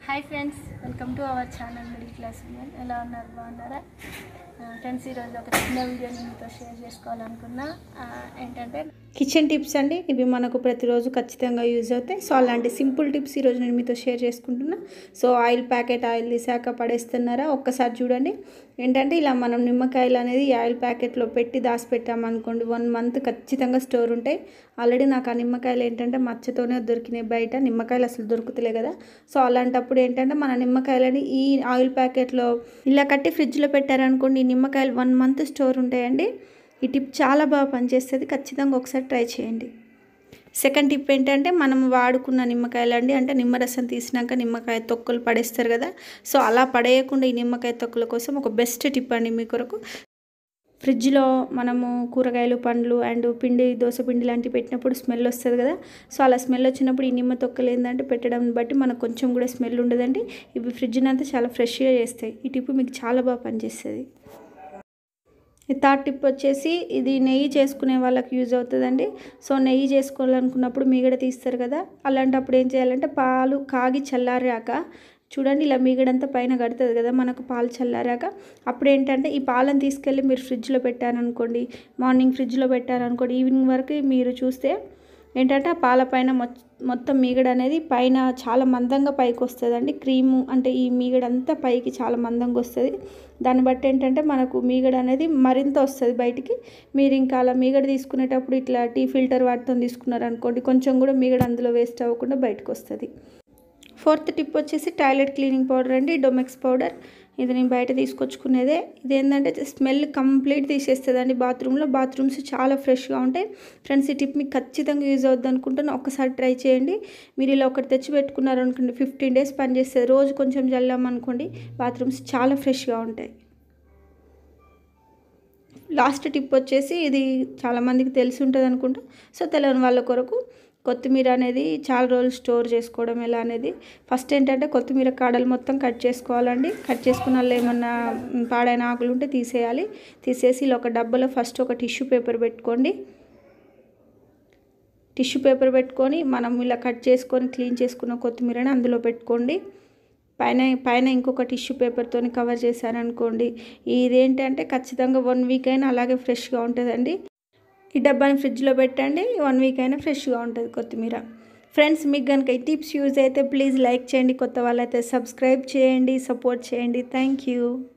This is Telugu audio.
hi friends welcome to our channel middle class women ఎలా ఉన్నారు బాగున్నారా ఫ్రెండ్స్ ఈరోజు ఒక చిన్న వీడియోని మీతో షేర్ చేసుకోవాలనుకున్నా ఆ, ఏంటంటే కిచెన్ టిప్స్ అండి ఇవి మనకు ప్రతిరోజు ఖచ్చితంగా యూజ్ అవుతాయి సో అలాంటి సింపుల్ టిప్స్ ఈరోజు నేను మీతో షేర్ చేసుకుంటున్నా సో ఆయిల్ ప్యాకెట్ ఆయిల్ తీసాక పడేస్తున్నారా ఒక్కసారి చూడండి ఏంటంటే ఇలా మనం నిమ్మకాయలు అనేది ఈ ఆయిల్ ప్యాకెట్లో పెట్టి దాచిపెట్టామనుకోండి వన్ మంత్ ఖచ్చితంగా స్టోర్ ఉంటాయి ఆల్రెడీ నాకు ఆ నిమ్మకాయలు ఏంటంటే మచ్చతోనే దొరికినాయి బయట నిమ్మకాయలు అసలు దొరుకుతలే కదా సో అలాంటప్పుడు ఏంటంటే మన నిమ్మకాయలని ఈ ఆయిల్ ప్యాకెట్లో ఇలా కట్టి ఫ్రిడ్జ్లో పెట్టారనుకోండి ఈ నిమ్మకాయలు వన్ మంత్ స్టోర్ ఉంటాయండి ఈ టిప్ చాలా బాగా పనిచేస్తుంది ఖచ్చితంగా ఒకసారి ట్రై చేయండి సెకండ్ టిప్ ఏంటంటే మనం వాడుకున్న నిమ్మకాయలు అండి అంటే నిమ్మరసం తీసినాక నిమ్మకాయ తొక్కలు పడేస్తారు కదా సో అలా పడేయకుండా ఈ నిమ్మకాయ తొక్కల కోసం ఒక బెస్ట్ టిప్ అండి మీ కొరకు ఫ్రిడ్జ్లో మనము కూరగాయలు పండ్లు అండ్ పిండి దోశ పిండి లాంటివి పెట్టినప్పుడు స్మెల్ వస్తుంది కదా సో అలా స్మెల్ వచ్చినప్పుడు ఈ నిమ్మ తొక్కలు ఏంటంటే పెట్టడం బట్టి మనకు కొంచెం కూడా స్మెల్ ఉండదండి ఇవి ఫ్రిడ్జ్ని అంతా చాలా ఫ్రెష్గా చేస్తాయి ఈ టిప్ మీకు చాలా బాగా పనిచేస్తుంది ఈ థర్డ్ టిప్ వచ్చేసి ఇది నెయ్యి చేసుకునే వాళ్ళకి యూజ్ అవుతుందండి సో నెయ్యి చేసుకోవాలనుకున్నప్పుడు మీగడ తీస్తారు కదా అలాంటప్పుడు ఏం చేయాలంటే పాలు కాగి చల్లారాక చూడండి ఇలా మీగడంతా పైన కడుతుంది కదా మనకు పాలు చల్లారాక అప్పుడు ఏంటంటే ఈ పాలను తీసుకెళ్ళి మీరు ఫ్రిడ్జ్లో పెట్టారనుకోండి మార్నింగ్ ఫ్రిడ్జ్లో పెట్టారనుకోండి ఈవినింగ్ వరకు మీరు చూస్తే ఏంటంటే ఆ పాల పైన మొ- మొత్తం మీగడ అనేది పైన చాలా మందంగా పైకి వస్తుందండి క్రీము అంటే ఈ మీగడ అంతా పైకి చాలా మందంగా వస్తుంది దాన్ని బట్టి ఏంటంటే మనకు మీగడ అనేది మరింత వస్తుంది బయటికి మీరు ఇంకా అలా మీగడ తీసుకునేటప్పుడు ఇట్లా టీ ఫిల్టర్ వాటితో తీసుకున్నారనుకోండి కొంచెం కూడా మీగడ అందులో వేస్ట్ అవ్వకుండా బయటకు వస్తుంది ఫోర్త్ టిప్ వచ్చేసి టాయిలెట్ క్లీనింగ్ పౌడర్ అండి డొమెక్స్ పౌడర్ ఇది నేను బయట తీసుకొచ్చుకునేదే ఇది ఏంటంటే స్మెల్ కంప్లీట్ తీసేస్తుందండి బాత్రూంలో బాత్రూమ్స్ చాలా ఫ్రెష్గా ఉంటాయి ఫ్రెండ్స్ ఈ టిప్ మీకు ఖచ్చితంగా యూజ్ అవుద్ది అనుకుంటున్నా ఒకసారి ట్రై చేయండి మీరు ఇలా ఒకటి తెచ్చి పెట్టుకున్నారు అనుకోండి ఫిఫ్టీన్ డేస్ పనిచేస్తుంది రోజు కొంచెం చల్లామనుకోండి బాత్రూమ్స్ చాలా ఫ్రెష్గా ఉంటాయి లాస్ట్ టిప్ వచ్చేసి ఇది చాలామందికి తెలిసి ఉంటుంది అనుకుంటా సో తెలియని వాళ్ళ కొరకు కొత్తిమీర అనేది చాలా రోజులు స్టోర్ చేసుకోవడం ఎలా అనేది ఫస్ట్ ఏంటంటే కొత్తిమీర కాడలు మొత్తం కట్ చేసుకోవాలండి కట్ చేసుకున్న వాళ్ళు ఏమన్నా మ్, పాడైన ఆకులు ఉంటే తీసేయాలి తీసేసి ఇలా ఒక డబ్బాలో ఫస్ట్ ఒక టిష్యూ పేపర్ పెట్టుకోండి టిష్యూ పేపర్ పెట్టుకొని మనం ఇలా కట్ చేసుకొని క్లీన్ చేసుకున్న కొత్తిమీరని అందులో పెట్టుకోండి పైన పైన ఇంకొక టిష్యూ పేపర్తో కవర్ చేశారనుకోండి ఇదేంటంటే ఖచ్చితంగా వన్ వీక్ అయినా అలాగే ఫ్రెష్గా ఉంటుందండి ఈ డబ్బాని ఫ్రిడ్జ్లో పెట్టండి వన్ వీక్ అయినా ఫ్రెష్గా ఉంటుంది కొత్తిమీర ఫ్రెండ్స్ మీకు కనుక ఈ టిప్స్ యూజ్ అయితే ప్లీజ్ లైక్ చేయండి కొత్త వాళ్ళైతే సబ్స్క్రైబ్ చేయండి సపోర్ట్ చేయండి థ్యాంక్ యూ